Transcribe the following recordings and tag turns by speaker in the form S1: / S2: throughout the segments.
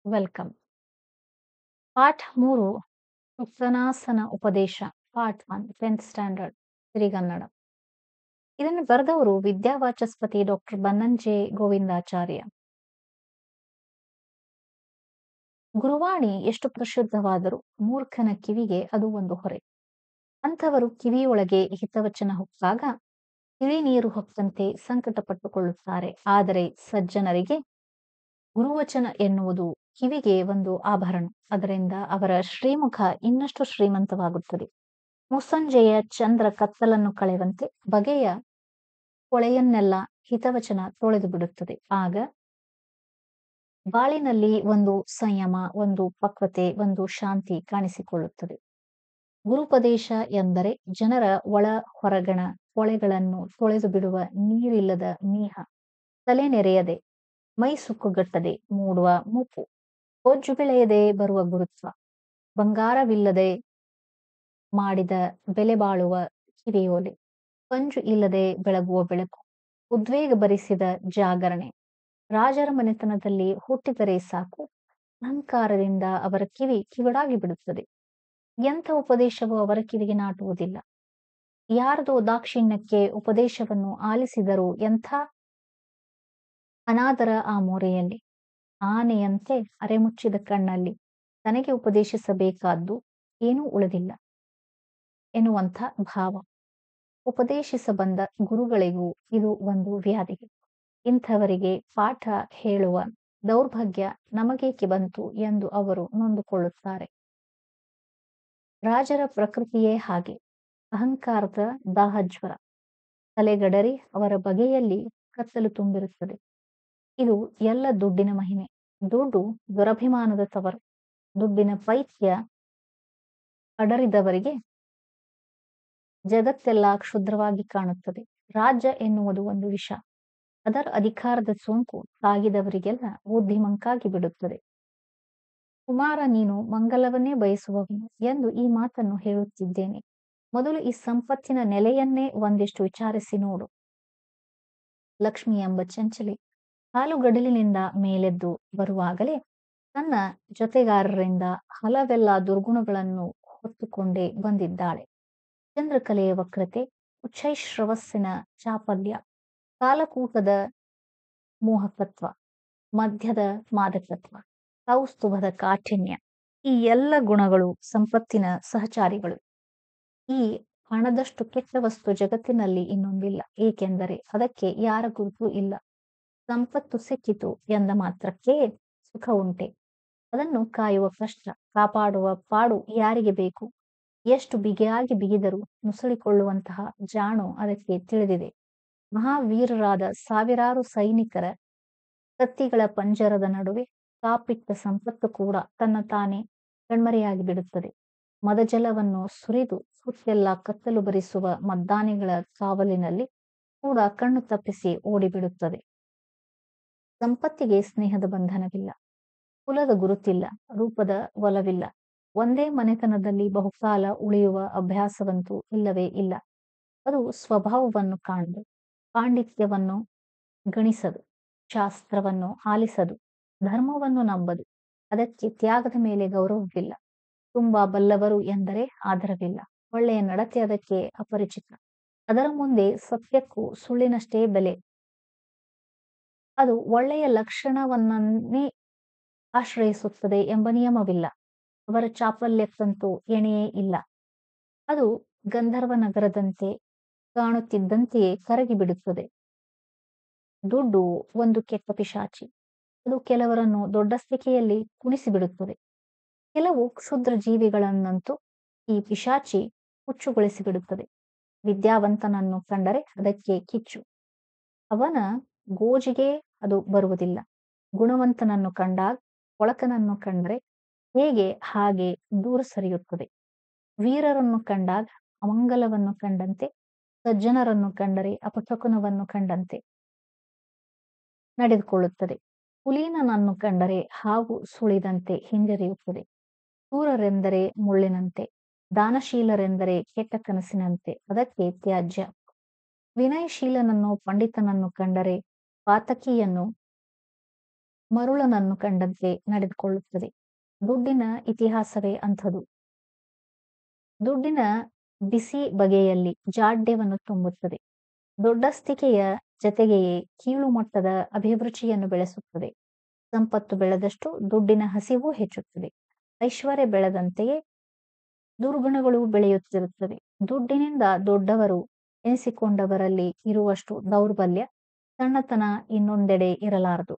S1: Welcome. ಪಾಠ 3 ಉತ್ಸನಾಸನ ಉಪದೇಶ part 1 10th standard Sirigannada. ಇದನ್ನು ಬರೆದವರು ವಿದ್ಯಾವಾಚಸ್ಪತಿ ಡಾಕ್ಟರ್ ಬನ್ನಂಜೆ ಗೋವಿಂದಾಚಾರ್ಯ. ಗುರುವಾಣಿ ಎಷ್ಟು ಪ್ರಶುದ್ಧವಾದರೂ ಮೂರ್ಖನ ಕಿವಿಗೆ ಅದು ಒಂದು ಹೊರೆ. ಅಂಥವರು ಕಿವಿಯೊಳಗೆ ಹಿತವಚನ ಹೊಕ್ಕಾಗ ತಿಳಿ ನೀರು ಹೊಕ್ಕಂತೆ ಸಂಕಟಪಟ್ಟುಕೊಳ್ಳುತ್ತಾರೆ. ಆದರೆ ಸಜ್ಜನರಿಗೆ ಗುರುವಚನ ಎನ್ನುವುದು ಕಿವಿಗೆ ಒಂದು ಆಭರಣ. ಅದರಿಂದ ಅವರ ಶ್ರೀಮುಖ ಇನ್ನಷ್ಟು ಶ್ರೀಮಂತವಾಗುತ್ತದೆ. ಮುಸ್ಸಂಜೆಯ ಚಂದ್ರ ಕತ್ತಲನ್ನು ಕಳೆವಂತೆ ಬಗೆಯ ಕೊಳೆಯನ್ನೆಲ್ಲ ಹಿತವಚನ ತೊಳೆದು ಬಿಡುತ್ತದೆ. ಆಗ ಬಾಳಿನಲ್ಲಿ ಒಂದು ಸಂಯಮ, ಒಂದು ಪಕ್ವತೆ, ಒಂದು ಶಾಂತಿ ಕಾಣಿಸಿಕೊಳ್ಳುತ್ತದೆ. ಗುರುಪದೇಶ ಎಂದರೆ ಜನರ ಒಳ ಹೊರಗಣ ಕೊಳೆಗಳನ್ನು ತೊಳೆದು ಬಿಡುವ ನೀರಿಲ್ಲದ ಮೀಹ, ತಲೆ ನೆರೆಯದೆ, ಮೈ ಸುಕ್ಕುಗಟ್ಟದೆ ಮೂಡುವ ಮುಪ್ಪು, ಬೊಜ್ಜು ಬೆಳೆಯದೆ ಬರುವ ಗುರುತ್ವ, ಬಂಗಾರವಿಲ್ಲದೆ ಮಾಡಿದ ಬೆಲೆ ಬಾಳುವ ಕಿವಿಯೋಲೆ, ಪಂಜು ಇಲ್ಲದೆ ಬೆಳಗುವ ಬೆಳಕು, ಉದ್ವೇಗ ಭರಿಸಿದ ಜಾಗರಣೆ. ರಾಜರ ಮನೆತನದಲ್ಲಿ ಹುಟ್ಟಿದರೆ ಸಾಕು, ಅಹಂಕಾರದಿಂದ ಅವರ ಕಿವಿ ಕಿವುಡಾಗಿ ಬಿಡುತ್ತದೆ. ಎಂಥ ಉಪದೇಶವೂ ಅವರ ಕಿವಿಗೆ ನಾಟುವುದಿಲ್ಲ. ಯಾರದೋ ದಾಕ್ಷಿಣ್ಯಕ್ಕೆ ಉಪದೇಶವನ್ನು ಆಲಿಸಿದರೂ ಎಂಥ ಅನಾದರ ಆ ಮೋರೆಯಲ್ಲಿ. ಆನೆಯಂತೆ ಅರೆಮುಚ್ಚಿದ ಕಣ್ಣಲ್ಲಿ ತನಗೆ ಉಪದೇಶಿಸಬೇಕಾದ್ದು ಏನೂ ಉಳಿದಿಲ್ಲ ಎನ್ನುವಂಥ ಭಾವ. ಉಪದೇಶಿಸ ಬಂದ ಗುರುಗಳಿಗೂ ಇದು ಒಂದು ವ್ಯಾಧಿ. ಇಂಥವರಿಗೆ ಪಾಠ ಹೇಳುವ ದೌರ್ಭಾಗ್ಯ ನಮಗೇಕೆ ಬಂತು ಎಂದು ಅವರು ನೊಂದುಕೊಳ್ಳುತ್ತಾರೆ. ರಾಜರ ಪ್ರಕೃತಿಯೇ ಹಾಗೆ. ಅಹಂಕಾರದ ದಾಹಜ್ವರ. ತಲೆಗಡರಿ ಅವರ ಬಗೆಯಲ್ಲಿ ಕತ್ತಲು ತುಂಬಿರುತ್ತದೆ. ಇದು ಎಲ್ಲ ದುಡ್ಡಿನ ಮಹಿಮೆ. ದುಡ್ಡು ದುರಭಿಮಾನದ ತವರು. ದುಡ್ಡಿನ ಪೈತ್ಯ ಅಡರಿದವರಿಗೆ ಜಗತ್ತೆಲ್ಲ ಕ್ಷುದ್ರವಾಗಿ ಕಾಣುತ್ತದೆ. ರಾಜ್ಯ ಎನ್ನುವುದು ಒಂದು ವಿಷ. ಅದರ ಅಧಿಕಾರದ ಸೋಂಕು ತಾಗಿದವರಿಗೆಲ್ಲ ಬುದ್ಧಿಮಂಕಾಗಿ ಬಿಡುತ್ತದೆ. ಕುಮಾರ ನೀನು ಮಂಗಲವನ್ನೇ ಬಯಸುವವನು ಎಂದು ಈ ಮಾತನ್ನು ಹೇಳುತ್ತಿದ್ದೇನೆ. ಮೊದಲು ಈ ಸಂಪತ್ತಿನ ನೆಲೆಯನ್ನೇ ಒಂದಿಷ್ಟು ವಿಚಾರಿಸಿ ನೋಡು. ಲಕ್ಷ್ಮಿ ಎಂಬ ಚಂಚಲೆ ಕಾಲುಗಡಲಿನಿಂದ ಮೇಲೆದ್ದು ಬರುವಾಗಲೇ ತನ್ನ ಜೊತೆಗಾರರಿಂದ ಹಲವೆಲ್ಲ ದುರ್ಗುಣಗಳನ್ನು ಹೊತ್ತುಕೊಂಡೇ ಬಂದಿದ್ದಾಳೆ. ಚಂದ್ರಕಲೆಯ ವಕ್ರತೆ, ಉಚ್ಛೈಶ್ರವಸ್ಸಿನ ಚಾಪಲ್ಯ, ಕಾಲಕೂಟದ ಮೋಹಕತ್ವ, ಮದ್ಯದ ಮಾದಕತ್ವ, ಕೌಸ್ತುಭದ ಕಾಠಿಣ್ಯ ಈ ಎಲ್ಲ ಗುಣಗಳು ಸಂಪತ್ತಿನ ಸಹಚಾರಿಗಳು. ಈ ಹಣದಷ್ಟು ಕೆಟ್ಟ ವಸ್ತು ಜಗತ್ತಿನಲ್ಲಿ ಇನ್ನೊಂದಿಲ್ಲ. ಏಕೆಂದರೆ ಅದಕ್ಕೆ ಯಾರ ಗುರುತೂ ಇಲ್ಲ. ಸಂಪತ್ತು ಸಿಕ್ಕಿತು ಎಂದ ಮಾತ್ರಕ್ಕೇ ಸುಖ ಉಂಟೆ? ಅದನ್ನು ಕಾಯುವ ಕಷ್ಟ, ಕಾಪಾಡುವ ಪಾಡು ಯಾರಿಗೆ ಬೇಕು? ಎಷ್ಟು ಬಿಗಿಯಾಗಿ ಬಿಗಿದರೂ ನುಸುಳಿಕೊಳ್ಳುವಂತಹ ಜಾಣು ಅದಕ್ಕೆ ತಿಳಿದಿದೆ. ಮಹಾವೀರರಾದ ಸಾವಿರಾರು ಸೈನಿಕರ ಕತ್ತಿಗಳ ಪಂಜರದ ನಡುವೆ ಕಾಪಿಟ್ಟ ಸಂಪತ್ತು ಕೂಡ ತನ್ನ ತಾನೇ ಕಣ್ಮರೆಯಾಗಿ ಬಿಡುತ್ತದೆ. ಮದಜಲವನ್ನು ಸುರಿದು ಸುತ್ತೆಲ್ಲ ಕತ್ತಲು ಭರಿಸುವ ಮದ್ದಾನೆಗಳ ಕಾವಲಿನಲ್ಲಿ ಕೂಡ ಕಣ್ಣು ತಪ್ಪಿಸಿ ಓಡಿಬಿಡುತ್ತದೆ. ಸಂಪತ್ತಿಗೆ ಸ್ನೇಹದ ಬಂಧನವಿಲ್ಲ. ಕುಲದ ಗುರುತಿಲ್ಲ. ರೂಪದ ಒಲವಿಲ್ಲ. ಒಂದೇ ಮನೆತನದಲ್ಲಿ ಬಹುಕಾಲ ಉಳಿಯುವ ಅಭ್ಯಾಸವಂತೂ ಇಲ್ಲವೇ ಇಲ್ಲ. ಅದು ಸ್ವಭಾವವನ್ನು ಕಾಣದು. ಪಾಂಡಿತ್ಯವನ್ನು ಗಣಿಸದು. ಶಾಸ್ತ್ರವನ್ನು ಆಲಿಸದು. ಧರ್ಮವನ್ನು ನಂಬದು. ಅದಕ್ಕೆ ತ್ಯಾಗದ ಮೇಲೆ ಗೌರವವಿಲ್ಲ. ತುಂಬಾ ಬಲ್ಲವರು ಎಂದರೆ ಆದರವಿಲ್ಲ. ಒಳ್ಳೆಯ ನಡತೆ ಅದಕ್ಕೆ ಅಪರಿಚಿತ. ಅದರ ಮುಂದೆ ಸತ್ಯಕ್ಕೂ ಸುಳ್ಳಿನಷ್ಟೇ ಬೆಲೆ. ಅದು ಒಳ್ಳೆಯ ಲಕ್ಷಣವನ್ನೇ ಆಶ್ರಯಿಸುತ್ತದೆ ಎಂಬ ನಿಯಮವಿಲ್ಲ. ಅವರ ಚಾಪಲ್ಯಕ್ಕಂತೂ ಎಣೆಯೇ ಇಲ್ಲ. ಅದು ಗಂಧರ್ವ ನಗರದಂತೆ ಕಾಣುತ್ತಿದ್ದಂತೆಯೇ ಕರಗಿ ಬಿಡುತ್ತದೆ. ದುಡ್ಡು ಒಂದು ಕೆಟ್ಟ ಪಿಶಾಚಿ. ಅದು ಕೆಲವರನ್ನು ದೊಡ್ಡಸ್ತಿಕೆಯಲ್ಲಿ ಕುಣಿಸಿಬಿಡುತ್ತದೆ. ಕೆಲವು ಕ್ಷುದ್ರ ಜೀವಿಗಳನ್ನಂತೂ ಈ ಪಿಶಾಚಿ ಹುಚ್ಚುಗೊಳಿಸಿಬಿಡುತ್ತದೆ. ವಿದ್ಯಾವಂತನನ್ನು ಕಂಡರೆ ಅದಕ್ಕೆ ಕಿಚ್ಚು. ಅವನ ಗೋಜಿಗೇ ಅದು ಬರುವುದಿಲ್ಲ. ಗುಣವಂತನನ್ನು ಕಂಡಾಗ, ಕೊಳಕನನ್ನು ಕಂಡರೆ ಹೇಗೆ ಹಾಗೆ ದೂರ ಸರಿಯುತ್ತದೆ. ವೀರರನ್ನು ಕಂಡಾಗ ಅಮಂಗಲವನ್ನು ಕಂಡಂತೆ, ಸಜ್ಜನರನ್ನು ಕಂಡರೆ ಅಪಶಕುನವನ್ನು ಕಂಡಂತೆ ನಡೆದುಕೊಳ್ಳುತ್ತದೆ. ಕುಲೀನನನ್ನು ಕಂಡರೆ ಹಾವು ಸುಳಿದಂತೆ ಹಿಂಜರಿಯುತ್ತದೆ. ಶೂರರೆಂದರೆ ಮುಳ್ಳಿನಂತೆ, ದಾನಶೀಲರೆಂದರೆ ಕೆಟ್ಟ ಕನಸಿನಂತೆ ಅದಕ್ಕೆ ತ್ಯಾಜ್ಯ. ವಿನಯಶೀಲನನ್ನು ಪಂಡಿತನನ್ನು ಕಂಡರೆ ಪಾತಕಿಯನ್ನು ಮರುಳನನ್ನು ಕಂಡಂತೆ ನಡೆದುಕೊಳ್ಳುತ್ತದೆ ದುಡ್ಡಿನ ಇತಿಹಾಸವೇ ಅಂಥದು ದುಡ್ಡಿನ ಬಿಸಿ ಬಗೆಯಲ್ಲಿ ಜಾಡ್ಯವನ್ನು ತುಂಬುತ್ತದೆ ದೊಡ್ಡಸ್ತಿಕೆಯ ಜತೆಗೆಯೇ ಕೀಳು ಮಟ್ಟದ ಅಭಿರುಚಿಯನ್ನು ಬೆಳೆಸುತ್ತದೆ ಸಂಪತ್ತು ಬೆಳೆದಷ್ಟು ದುಡ್ಡಿನ ಹಸಿವು ಹೆಚ್ಚುತ್ತದೆ ಐಶ್ವರ್ಯ ಬೆಳೆದಂತೆಯೇ ದುರ್ಗುಣಗಳು ಬೆಳೆಯುತ್ತಿರುತ್ತವೆ ದುಡ್ಡಿನಿಂದ ದೊಡ್ಡವರು ಎನಿಸಿಕೊಂಡವರಲ್ಲಿ ಇರುವಷ್ಟು ದೌರ್ಬಲ್ಯ ಸಣ್ಣತನ ಇನ್ನೊಂದೆಡೆ ಇರಲಾರದು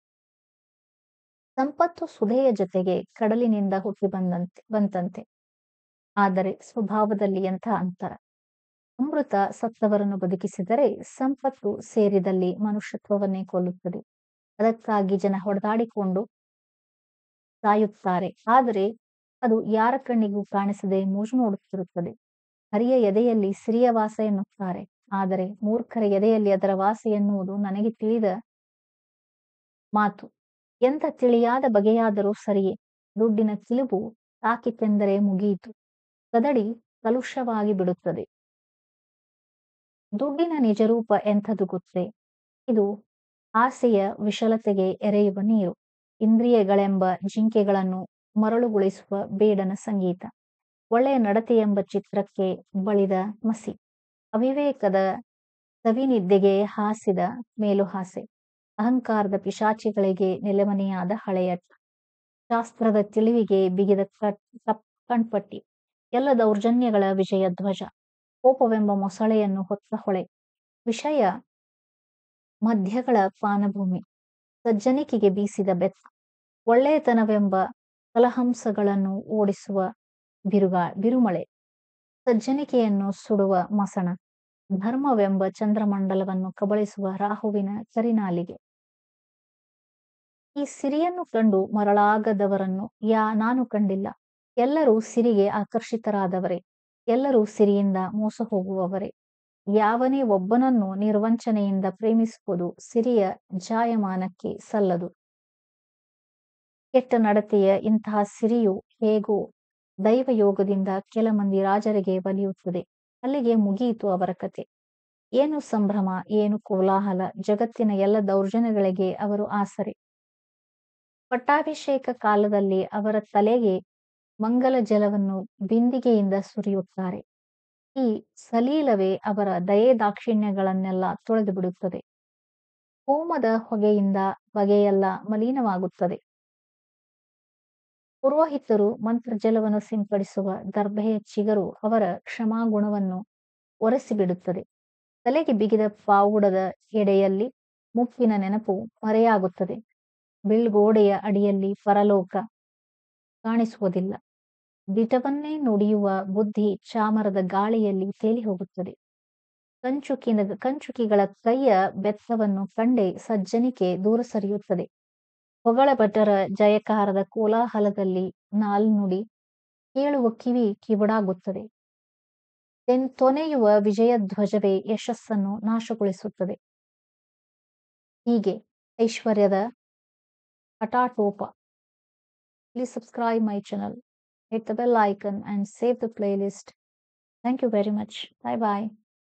S1: ಸಂಪತ್ತು ಸುಧೆಯ ಜೊತೆಗೆ ಕಡಲಿನಿಂದ ಹುಟ್ಟಿ ಬಂದಂತೆ ಬಂತಂತೆ ಆದರೆ ಸ್ವಭಾವದಲ್ಲಿ ಎಂಥ ಅಂತರ ಅಮೃತ ಸತ್ತವರನ್ನು ಬದುಕಿಸಿದರೆ ಸಂಪತ್ತು ಸೇರಿದಲ್ಲಿ ಮನುಷ್ಯತ್ವವನ್ನೇ ಕೊಲ್ಲುತ್ತದೆ ಅದಕ್ಕಾಗಿ ಜನ ಹೊಡೆದಾಡಿಕೊಂಡು ಸಾಯುತ್ತಾರೆ ಆದರೆ ಅದು ಯಾರ ಕಣ್ಣಿಗೂ ಕಾಣಿಸದೆ ಮೂಜು ನೋಡುತ್ತಿರುತ್ತದೆ ಹರಿಯ ಎದೆಯಲ್ಲಿ ಸಿರಿಯ ವಾಸ ಎನ್ನುತ್ತಾರೆ ಆದರೆ ಮೂರ್ಖರ ಎದೆಯಲ್ಲಿ ಅದರ ವಾಸ ಎನ್ನುವುದು ನನಗೆ ತಿಳಿದ ಮಾತು ಎಂಥ ತಿಳಿಯಾದ ಬಗೆಯಾದರೂ ಸರಿಯೇ ದುಡ್ಡಿನ ಕಿಲುಬು ತಾಕಿತೆಂದರೆ ಮುಗಿಯಿತು ಕದಡಿ ಕಲುಷವಾಗಿ ಬಿಡುತ್ತದೆ ದುಡ್ಡಿನ ನಿಜರೂಪ ಎಂಥದ್ದು ಗೊತ್ತೇ ಇದು ಆಸೆಯ ವಿಶಲತೆಗೆ ಎರೆಯುವ ನೀರು ಇಂದ್ರಿಯಗಳೆಂಬ ಜಿಂಕೆಗಳನ್ನು ಮರಳುಗೊಳಿಸುವ ಬೇಡನ ಸಂಗೀತ ಒಳ್ಳೆಯ ನಡತೆ ಎಂಬ ಚಿತ್ರಕ್ಕೆ ಬಳಿದ ಮಸಿ ಅವಿವೇಕದ ಸವಿನಿದ್ದೆಗೆ ಹಾಸಿದ ಮೇಲುಹಾಸೆ ಅಹಂಕಾರದ ಪಿಶಾಚಿಗಳಿಗೆ ನೆಲೆಮನೆಯಾದ ಹಳೆಯಟ ಶಾಸ್ತ್ರದ ತಿಳಿವಿಗೆ ಬಿಗಿದ ಕಟ್ ಕಪ್ ಕಣ್ಪಟ್ಟಿ ಎಲ್ಲ ದೌರ್ಜನ್ಯಗಳ ವಿಜಯ ಧ್ವಜ ಕೋಪವೆಂಬ ಮೊಸಳೆಯನ್ನು ಹೊತ್ತ ಹೊಳೆ ವಿಷಯ ಮಧ್ಯಗಳ ಪಾನಭೂಮಿ ಸಜ್ಜನಿಕೆಗೆ ಬೀಸಿದ ಬೆತ್ತ ಒಳ್ಳೆಯತನವೆಂಬ ಕಲಹಂಸಗಳನ್ನು ಓಡಿಸುವ ಬಿರುಗಾ ಬಿರುಮಳೆ ಸಜ್ಜನಿಕೆಯನ್ನು ಸುಡುವ ಮಸಣ ಧರ್ಮವೆಂಬ ಚಂದ್ರಮಂಡಲವನ್ನು ಕಬಳಿಸುವ ರಾಹುವಿನ ಕರಿನಾಲಿಗೆ ಈ ಸಿರಿಯನ್ನು ಕಂಡು ಮರಳಾಗದವರನ್ನು ಯಾ ನಾನು ಕಂಡಿಲ್ಲ ಎಲ್ಲರೂ ಸಿರಿಗೆ ಆಕರ್ಷಿತರಾದವರೇ ಎಲ್ಲರೂ ಸಿರಿಯಿಂದ ಮೋಸ ಹೋಗುವವರೇ ಯಾವನೇ ಒಬ್ಬನನ್ನು ನಿರ್ವಂಚನೆಯಿಂದ ಪ್ರೇಮಿಸುವುದು ಸಿರಿಯ ಜಾಯಮಾನಕ್ಕೆ ಸಲ್ಲದು ಕೆಟ್ಟ ನಡತೆಯ ಇಂತಹ ಸಿರಿಯು ಹೇಗೋ ದೈವಯೋಗದಿಂದ ಕೆಲ ಮಂದಿ ರಾಜರಿಗೆ ಒಲಿಯುತ್ತದೆ ಅಲ್ಲಿಗೆ ಮುಗಿಯಿತು ಅವರ ಕತೆ ಏನು ಸಂಭ್ರಮ ಏನು ಕೋಲಾಹಲ ಜಗತ್ತಿನ ಎಲ್ಲ ದೌರ್ಜನ್ಯಗಳಿಗೆ ಅವರು ಆಸರೆ ಪಟ್ಟಾಭಿಷೇಕ ಕಾಲದಲ್ಲಿ ಅವರ ತಲೆಗೆ ಮಂಗಲ ಜಲವನ್ನು ಬಿಂದಿಗೆಯಿಂದ ಸುರಿಯುತ್ತಾರೆ ಈ ಸಲೀಲವೇ ಅವರ ದಯೆ ದಾಕ್ಷಿಣ್ಯಗಳನ್ನೆಲ್ಲ ತೊಳೆದು ಬಿಡುತ್ತದೆ ಹೋಮದ ಹೊಗೆಯಿಂದ ಬಗೆಯೆಲ್ಲ ಮಲಿನವಾಗುತ್ತದೆ ಪುರೋಹಿತರು ಮಂತ್ರಜಲವನ್ನು ಸಿಂಪಡಿಸುವ ದರ್ಭೆಯ ಚಿಗರು ಅವರ ಕ್ಷಮಾಗುಣವನ್ನು ಒರೆಸಿಬಿಡುತ್ತದೆ ತಲೆಗೆ ಬಿಗಿದ ಪಾವುಡದ ಎಡೆಯಲ್ಲಿ ಮುಪ್ಪಿನ ನೆನಪು ಮರೆಯಾಗುತ್ತದೆ ಬಿಳ್ಗೋಡೆಯ ಅಡಿಯಲ್ಲಿ ಪರಲೋಕ ಕಾಣಿಸುವುದಿಲ್ಲ ದಿಟವನ್ನೇ ನುಡಿಯುವ ಬುದ್ಧಿ ಚಾಮರದ ಗಾಳಿಯಲ್ಲಿ ತೇಲಿ ಹೋಗುತ್ತದೆ ಕಂಚುಕಿನ ಕಂಚುಕಿಗಳ ಕೈಯ ಬೆತ್ತವನ್ನು ಕಂಡೇ ಸಜ್ಜನಿಕೆ ದೂರ ಸರಿಯುತ್ತದೆ ಹೊಗಳ ಭಟರ ಜಯಕಾರದ ಕೋಲಾಹಲದಲ್ಲಿ ನಾಲ್ನುಡಿ ಕೇಳುವ ಕಿವಿ ಕಿವುಡಾಗುತ್ತದೆ ತೆನ್ ತೊನೆಯುವ ವಿಜಯಧ್ವಜವೇ ಯಶಸ್ಸನ್ನು ನಾಶಗೊಳಿಸುತ್ತದೆ ಹೀಗೆ ಐಶ್ವರ್ಯದ ಹಠಾಟೋಪ Please subscribe my channel, hit the bell icon and save the playlist. Thank you very much. Bye bye.